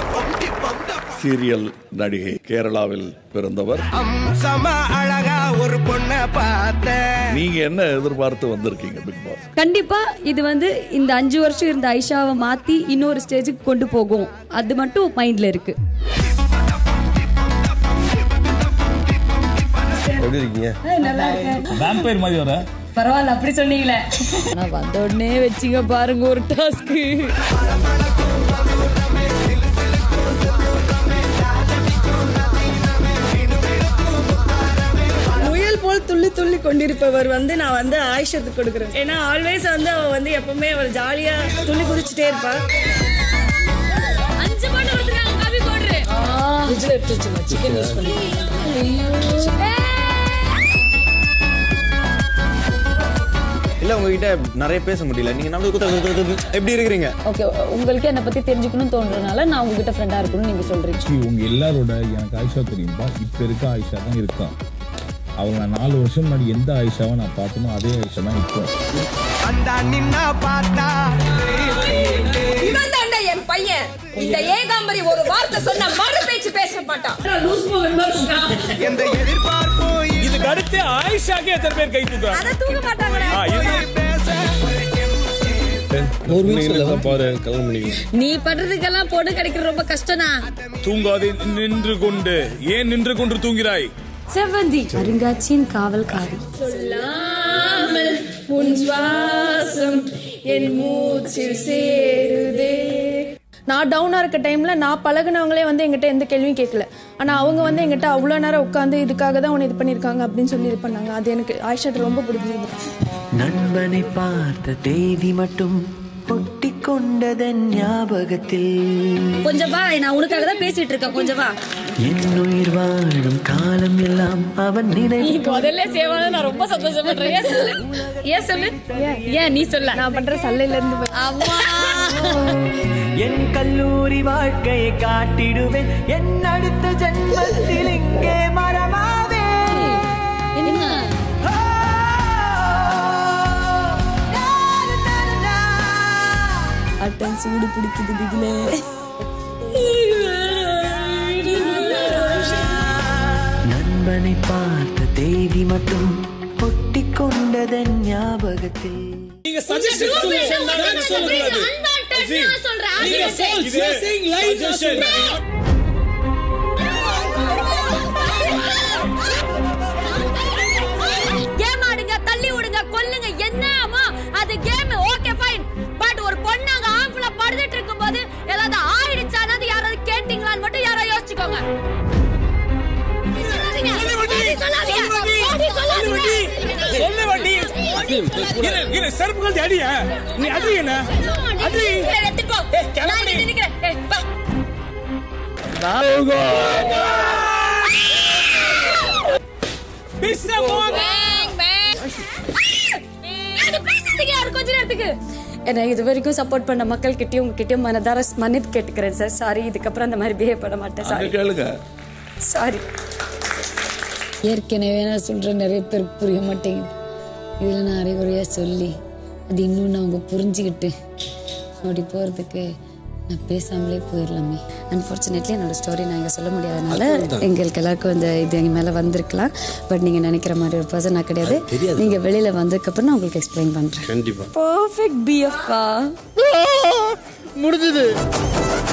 Serial நடிகை கேரளாவில் பிறந்தவர் அம்சமா அழகா ஒரு பொண்ண பார்த்தேன் நீங்க என்ன எதிர்பார்த்து வந்திருக்கீங்க பிக் பாஸ் கண்டிப்பா இது வந்து இந்த அஞ்சு வருஷம் இருந்த ஐஷாவை மாத்தி இன்னொரு ஸ்டேஜுக்கு கொண்டு போகும் அது மட்டும் மைண்ட்ல இருக்கு எப்படி இருக்கீங்க வேம்பயர் மாதிரி வர பரவாயில்ல அப்படி சொன்னீங்களே நான் வந்த உடனே வச்சுங்க பாருங்க ஒரு டாஸ்க்கு முயல் போல் துள்ளி துள்ளி கொண்டிருப்பவர் வந்து நான் வந்து ஆயுஷத்துக்கு கொடுக்குறேன் ஏன்னா ஆல்வேஸ் வந்து அவ வந்து எப்பவுமே அவள் ஜாலியா துள்ளி குதிச்சுட்டே இருப்பா அஞ்சு பாட்டு கொடுத்துருக்காங்க காபி போடுறேன் ஃப்ரிட்ஜில் எடுத்து வச்சுருந்தேன் சிக்கன் யூஸ் பண்ணி இல்ல உங்ககிட்ட நிறைய பேச முடியல நீங்க நம்ம குத்த- குத்த- குத்த- குத்த- எப்படி இருக்கிறீங்க ஓகே உங்களுக்கு என்னை பத்தி தெரிஞ்சுக்கணும்னு தோன்றதுனால நான் உங்ககிட்ட ஃப்ரெண்டா இருக்கணும்னு நீங்க சொல்றீங்க உங்க எல்லாரோட எனக்கு ஆயிஷா தெரியும்பா இப்ப இருக்க ஆயிஷா தான் இருக்கான் அவங்க நான் நாலு வருஷம் முன்னாடி எந்த ஆயிஷாவை நான் பார்த்தனோ அதே ஆயிஷா தான் இப்போ அந்த நின்னா பார்த்தா இவன் தாண்டா என் பையன் இந்த ஏகாம்பரி ஒரு வார்த்தை சொன்னா மறு பேச்சு பேச மாட்டான் எந்த எதிர்பார்ப்பும் இதுக்கு அடுத்து ஆயிஷாக்கு எத்தனை பேர் கை தூக்குறாங்க அதை தூக்க மாட்டாங்கடா பேச ஒரு நிமிஷம் பாரு கல்யாணம் பண்ணிக்கலாம் நீ பண்றதுக்கெல்லாம் பொண்ணு கிடைக்கிறது ரொம்ப கஷ்டம்னா தூங்காதே நின்று கொண்டு ஏன் நின்று கொண்டு தூங்கிறாய் செவ்வந்தி அருங்காட்சியின் காவல்காரி சொல்லாமல் உன் சுவாசம் என் மூச்சில் சேருதே நான் டவுனாக இருக்க டைமில் நான் பழகுனவங்களே வந்து எங்கிட்ட எந்த கேள்வியும் கேட்கல ஆனால் அவங்க வந்து எங்கிட்ட அவ்வளோ நேரம் உட்காந்து இதுக்காக தான் உன்னை இது பண்ணியிருக்காங்க அப்படின்னு சொல்லி இது பண்ணாங்க அது எனக்கு ஆயிஷாட்ட ரொம்ப பிடிச்சிருந்தது நண்பனை பார்த்த தேதி மட்டும் ஒட்டி கொண்டதன் ஞாபகத்தில் கொஞ்சம் வா நான் உனக்காக தான் பேசிட்டு இருக்கேன் கொஞ்சம் வா என் உயிர் வாழும் காலம் எல்லாம் அவன் நினைவு முதல்ல சேவான நான் ரொம்ப சந்தோஷப்படுறேன் ஏன் சொல்லு ஏன் சொல்லு ஏன் நீ சொல்ல நான் பண்ணுற சல்லையிலேருந்து போய் அம்மா என் கல்லூரி வாழ்க்கையை காட்டிடுவேன் என் அடுத்த ஜென்மத்தில் இங்கே மரமாவே என்ன அட்டன் சூடு பிடிக்குது பிகிலே நண்பனை பார்த்த தேதி மட்டும் ஒட்டி கொண்டதன் ஞாபகத்தில் நீங்க சஜஷன் சொல்லக்கூடாது கேம் ஆடுங்க தள்ளி விடுங்க கொல்லுங்க என்னமோ அது கேம் ஓகே ஃபைன் பட் ஒரு பொண்ணு அங்க ஆம்பளை படுத்துட்டு இருக்கும்போது ஏதாவது ஆயிடுச்சானது யாராவது கேட்டீங்களான்னு மட்டும் யாரோ யோசிச்சுக்கோங்க சொல்லாதீங்க. சொல்லாதீங்க. அப்படி சொல்லாதீங்க. சொல்லு வண்டி இரு, இரு, செருப்பு கழட்டி அடிய நீ அடி என்ன அடி ஏய், எடுத்துட்டு போ. ஏய், கிளம்பு நான் இங்க நீ. நிக்கிறேன். ஏய், வா. பிஸ்ஸ போங்க Bang, bang. அது பேசாதீங்க, யாரு கொஞ்ச நேரத்துக்கு என்னை இது வரைக்கும் சப்போர்ட் பண்ண மக்கள் கிட்டயும் உங்ககிட்டயும் மனதார மன்னிப்பு கேட்டுக்கிறேன் சார் சாரி இதுக்கப்புறம் அந்த மாதிரி பிஹேவ் பண்ண மாட்டேன் அங்க சாரி கேளுங்க சாரி ஏற்கனவே நான் சொல்ற நிறைய பேருக்கு புரிய மாட்டேங்குது இதில் நான் அறிகுறியாக சொல்லி அது இன்னும் அவங்க புரிஞ்சுக்கிட்டு அப்படி போகிறதுக்கு நான் பேசாமலே போயிடலாமே அன்ஃபார்ச்சுனேட்லி என்னோட ஸ்டோரி நான் இங்கே சொல்ல முடியாதனால எங்களுக்கு எல்லாருக்கும் இந்த இது எங்கள் மேலே வந்திருக்கலாம் பட் நீங்கள் நினைக்கிற மாதிரி ஒரு பர்சன் நான் கிடையாது நீங்கள் வெளியில் வந்ததுக்கப்புறம் நான் உங்களுக்கு எக்ஸ்பிளைன் பண்ணுறேன் கண்டிப்பா பர்ஃபெக்ட் பிஎஃப்கா முடிஞ்சது